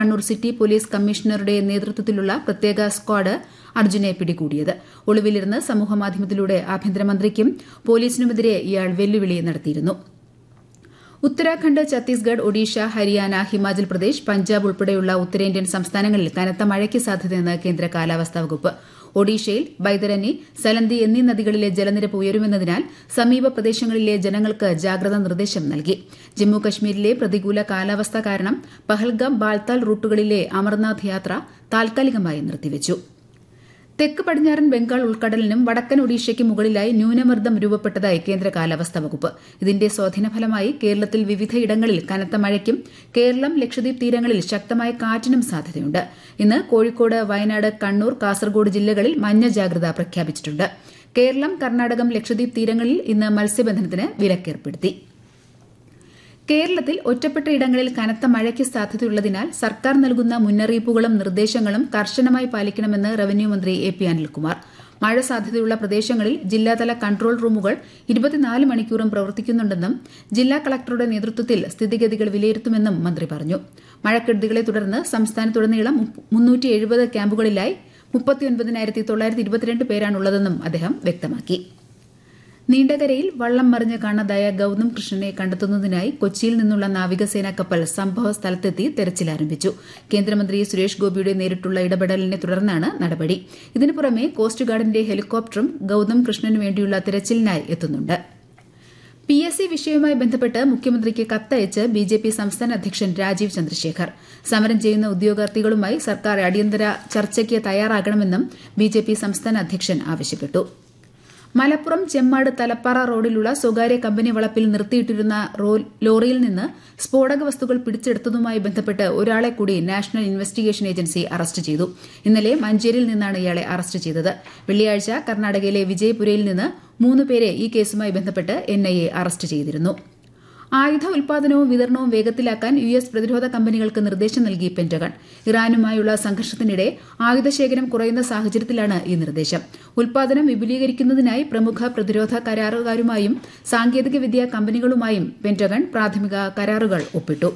Kannur city police കമ്മീഷണറുടെ നേതൃത്വത്തിലുള്ള പ്രത്യേക സ്ക്വാഡ് അർജുനെ പിടികൂടിയത് ഒളിവിലിരുന്ന് സമൂഹമാധ്യമത്തിലൂടെ ആഭ്യന്തരമന്ത്രിക്കും പോലീസിനുമെതിരെ ഇയാൾ വെല്ലുവിളി നടത്തിയിരുന്നു ഉത്തരാഖണ്ഡ് ഛത്തീസ്ഗഡ് ഒഡീഷ ഹരിയാന ഹിമാചൽ പ്രദേശ് പഞ്ചാബ് ഉൾപ്പെടെയുള്ള ഉത്തരേന്ത്യൻ സംസ്ഥാനങ്ങളിൽ കനത്ത മഴയ്ക്ക് സാധ്യതയെന്ന് കേന്ദ്ര കാലാവസ്ഥാ വകുപ്പ് ഒഡീഷയിൽ ബൈതരണി സലന്തി എന്നീ നദികളിലെ ജലനിരപ്പ് ഉയരുമെന്നതിനാൽ സമീപ പ്രദേശങ്ങളിലെ ജനങ്ങൾക്ക് ജാഗ്രതാ നിർദ്ദേശം നൽകി ജമ്മു കശ്മീരിലെ പ്രതികൂല കാലാവസ്ഥ കാരണം പഹൽഗാം ബാൽത്താൽ റൂട്ടുകളിലെ അമർനാഥ് യാത്ര താൽക്കാലികമായി നിർത്തിവച്ചു തെക്ക് പടിഞ്ഞാറൻ ബംഗാൾ ഉൾക്കടലിനും വടക്കൻ ഒഡീഷയ്ക്ക് മുകളിലായി ന്യൂനമർദ്ദം രൂപപ്പെട്ടതായി കേന്ദ്ര കാലാവസ്ഥാ വകുപ്പ് ഇതിന്റെ സ്വാധീനഫലമായി കേരളത്തിൽ വിവിധയിടങ്ങളിൽ കനത്ത മഴയ്ക്കും കേരളം ലക്ഷദ്വീപ് തീരങ്ങളിൽ ശക്തമായ കാറ്റിനും സാധ്യതയുണ്ട് ഇന്ന് കോഴിക്കോട് വയനാട് കണ്ണൂർ കാസർഗോഡ് ജില്ലകളിൽ മഞ്ഞ ജാഗ്രത പ്രഖ്യാപിച്ചിട്ടുണ്ട് കേരളം കർണാടകം ലക്ഷദ്വീപ് തീരങ്ങളിൽ ഇന്ന് മത്സ്യബന്ധനത്തിന് വിലക്കേർപ്പെടുത്തി കേരളത്തിൽ ഒറ്റപ്പെട്ട ഇടങ്ങളിൽ കനത്ത മഴയ്ക്ക് സാധ്യതയുള്ളതിനാൽ സർക്കാർ നൽകുന്ന മുന്നറിയിപ്പുകളും നിർദ്ദേശങ്ങളും കർശനമായി പാലിക്കണമെന്ന് റവന്യൂ മന്ത്രി എ പി അനിൽകുമാർ മഴ സാധ്യതയുള്ള പ്രദേശങ്ങളിൽ ജില്ലാതല കൺട്രോൾ റൂമുകൾ ഇരുപത്തിനാല് മണിക്കൂറും പ്രവർത്തിക്കുന്നുണ്ടെന്നും ജില്ലാ കളക്ടറുടെ നേതൃത്വത്തിൽ സ്ഥിതിഗതികൾ വിലയിരുത്തുമെന്നും മന്ത്രി പറഞ്ഞു മഴക്കെടുതികളെ തുടർന്ന് സംസ്ഥാനത്തുടനീളം മുന്നൂറ്റി എഴുപത് ക്യാമ്പുകളിലായി മുപ്പത്തിയൊൻപതിനായിരത്തി തൊള്ളായിരത്തി ഇരുപത്തിരണ്ട് പേരാണുള്ളതെന്നും അദ്ദേഹം വ്യക്തമാക്കി നീണ്ടകരയിൽ വള്ളം മറിഞ്ഞ് കാണാതായ ഗൌതം കൃഷ്ണനെ കണ്ടെത്തുന്നതിനായി കൊച്ചിയിൽ നിന്നുള്ള നാവികസേനാ കപ്പൽ സംഭവ സ്ഥലത്തെത്തി തെരച്ചിൽ ആരംഭിച്ചു കേന്ദ്രമന്ത്രി സുരേഷ് ഗോപിയുടെ നേരിട്ടുള്ള ഇടപെടലിനെ തുടർന്നാണ് നടപടി ഇതിനു പുറമെ കോസ്റ്റ് ഗാർഡിന്റെ ഹെലികോപ്റ്ററും ഗൌതം കൃഷ്ണനു വേണ്ടിയുള്ള തെരച്ചിലിനായി എത്തുന്നുണ്ട് പി എസ് സി വിഷയവുമായി ബന്ധപ്പെട്ട് മുഖ്യമന്ത്രിക്ക് കത്തയച്ച് ബി ജെ പി സംസ്ഥാന അധ്യക്ഷൻ രാജീവ് ചന്ദ്രശേഖർ സമരം ചെയ്യുന്ന ഉദ്യോഗാർത്ഥികളുമായി സർക്കാർ അടിയന്തര ചർച്ചയ്ക്ക് തയ്യാറാകണമെന്നും ബി ജെ പി സംസ്ഥാന അധ്യക്ഷൻ ആവശ്യപ്പെട്ടു മലപ്പുറം ചെമ്മാട് തലപ്പാറ റോഡിലുള്ള സ്വകാര്യ കമ്പനി വളപ്പിൽ നിർത്തിയിട്ടിരുന്ന ലോറിയിൽ നിന്ന് സ്ഫോടക വസ്തുക്കൾ പിടിച്ചെടുത്തതുമായി ബന്ധപ്പെട്ട് ഒരാളെ കൂടി നാഷണൽ ഇൻവെസ്റ്റിഗേഷൻ ഏജൻസി അറസ്റ്റ് ചെയ്തു ഇന്നലെ മഞ്ചേരിയിൽ നിന്നാണ് ഇയാളെ അറസ്റ്റ് ചെയ്തത് വെള്ളിയാഴ്ച കർണാടകയിലെ വിജയപുരയിൽ നിന്ന് മൂന്ന് പേരെ ഈ കേസുമായി ബന്ധപ്പെട്ട് എൻഐഎ അറസ്റ്റ് ചെയ്തിരുന്നു ആയുധ ഉൽപാദനവും വിതരണവും വേഗത്തിലാക്കാൻ യു എസ് പ്രതിരോധ കമ്പനികൾക്ക് നിർദ്ദേശം നൽകി പെന്റഗൺ ഇറാനുമായുള്ള സംഘർഷത്തിനിടെ ആയുധശേഖരം കുറയുന്ന സാഹചര്യത്തിലാണ് ഈ നിർദ്ദേശം ഉൽപാദനം വിപുലീകരിക്കുന്നതിനായി പ്രമുഖ പ്രതിരോധ കരാറുകാരുമായും സാങ്കേതികവിദ്യാ കമ്പനികളുമായും പെന്റഗൺ പ്രാഥമിക കരാറുകൾ ഒപ്പിട്ടു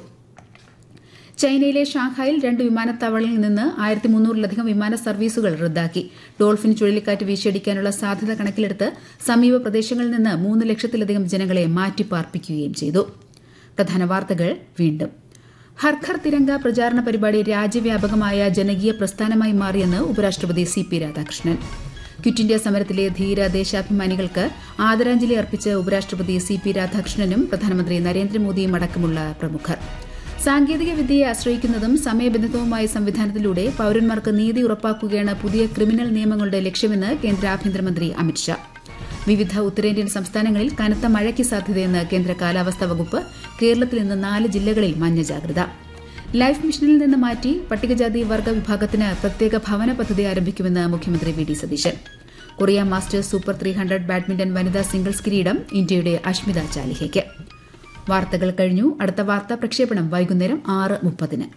ചൈനയിലെ ഷാങ്ഹായിൽ രണ്ട് വിമാനത്താവളങ്ങളിൽ നിന്ന് ആയിരത്തി മുന്നൂറിലധികം വിമാന സർവീസുകൾ റദ്ദാക്കി ഡോൾഫിൻ ചുഴലിക്കാറ്റ് വീശിയടിക്കാനുള്ള സാധ്യത കണക്കിലെടുത്ത് സമീപ പ്രദേശങ്ങളിൽ നിന്ന് മൂന്ന് ലക്ഷത്തിലധികം ജനങ്ങളെ മാറ്റിപ്പാർപ്പിക്കുകയും ചെയ്തു പ്രധാന വാർത്തകൾ വീണ്ടും ഹർഘർ തിരങ്ക പ്രചാരണ പരിപാടി രാജ്യവ്യാപകമായ ജനകീയ പ്രസ്ഥാനമായി മാറിയെന്ന് ഉപരാഷ്ട്രപതി C P Radhakrishnan quit India സമരത്തിലെ ധീര ദേശാഭിമാനികൾക്ക് ആദരാഞ്ജലി അർപ്പിച്ച് ഉപരാഷ്ട്രപതി സി പി രാധാകൃഷ്ണനും പ്രധാനമന്ത്രി നരേന്ദ്രമോദിയും അടക്കമുള്ള പ്രമുഖർ സാങ്കേതിക വിദ്യയെ ആശ്രയിക്കുന്നതും സമയബന്ധിതവുമായ സംവിധാനത്തിലൂടെ പൌരന്മാർക്ക് നീതി ഉറപ്പാക്കുകയാണ് പുതിയ ക്രിമിനൽ നിയമങ്ങളുടെ ലക്ഷ്യമെന്ന് കേന്ദ്ര ആഭ്യന്തരമന്ത്രി അമിത്ഷാ വിവിധ ഉത്തരേന്ത്യൻ സംസ്ഥാനങ്ങളിൽ കനത്ത മഴയ്ക്ക് സാധ്യതയെന്ന് കേന്ദ്ര കാലാവസ്ഥാ വകുപ്പ് കേരളത്തിൽ ഇന്ന് നാല് ജില്ലകളിൽ മഞ്ഞ ജാഗ്രത ലൈഫ് മിഷനിൽ നിന്ന് മാറ്റി പട്ടികജാതി വർഗ വിഭാഗത്തിന് പ്രത്യേക ഭവന പദ്ധതി ആരംഭിക്കുമെന്ന് മുഖ്യമന്ത്രി V D Satheesan Korea masters super three hundred badminton വനിതാ സിംഗിൾസ് കിരീടം ഇന്ത്യയുടെ അഷ്മിത ചാലിഹയ്ക്ക് വാർത്തകൾ കഴിഞ്ഞു അടുത്ത വാർത്താ പ്രക്ഷേപണം വൈകുന്നേരം ആറ് മുപ്പതിന്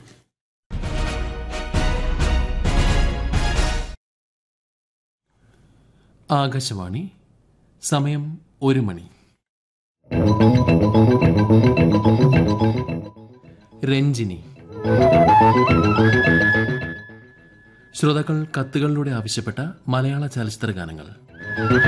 ആകാശവാണി സമയം ഒരു മണി രഞ്ജിനി ശ്രോതാക്കൾ കത്തുകളിലൂടെ ആവശ്യപ്പെട്ട മലയാള ചലച്ചിത്ര ഗാനങ്ങൾ